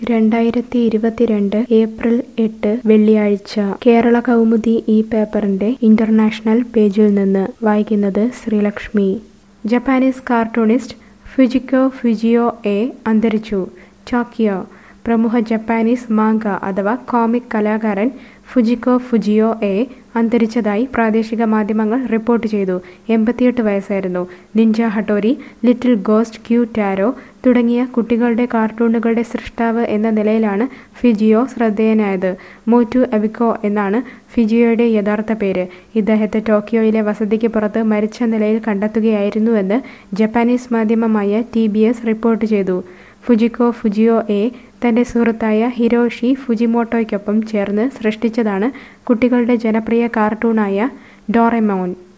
രണ്ടായിരത്തി ഇരുപത്തിരണ്ട് ഏപ്രിൽ എട്ട് വെള്ളിയാഴ്ച കേരള കൗമുദി ഈ പേപ്പറിന്റെ ഇന്റർനാഷണൽ പേജിൽ നിന്ന് വായിക്കുന്നത് Sreelakshmi Japanese cartoonist Fujiko Fujio A അന്തരിച്ചു ടോക്കിയോ പ്രമുഖ ജപ്പാനീസ് മാങ്ക അഥവാ കോമിക് കലാകാരൻ ഫുജിക്കോ ഫുജിയോ എ അന്തരിച്ചതായി പ്രാദേശിക മാധ്യമങ്ങൾ റിപ്പോർട്ട് ചെയ്തു എൺപത്തിയെട്ട് വയസ്സായിരുന്നു Ninja Hattori Little Ghost Q Taro തുടങ്ങിയ കുട്ടികളുടെ കാർട്ടൂണുകളുടെ സൃഷ്ടാവ് എന്ന നിലയിലാണ് ഫിജിയോ ശ്രദ്ധേയനായത് മോറ്റു എബിക്കോ എന്നാണ് ഫിജിയോയുടെ യഥാർത്ഥ പേര് ഇദ്ദേഹത്തെ ടോക്കിയോയിലെ വസതിക്ക് പുറത്ത് മരിച്ച നിലയിൽ കണ്ടെത്തുകയായിരുന്നുവെന്ന് ജപ്പാനീസ് മാധ്യമമായ ടി റിപ്പോർട്ട് ചെയ്തു ഫുജിക്കോ ഫുജിയോ എ തന്റെ സുഹൃത്തായ ഹിരോഷി ഫുജിമോട്ടോയ്ക്കൊപ്പം ചേർന്ന് സൃഷ്ടിച്ചതാണ് കുട്ടികളുടെ ജനപ്രിയ കാർട്ടൂണായ ഡോറെമോൻ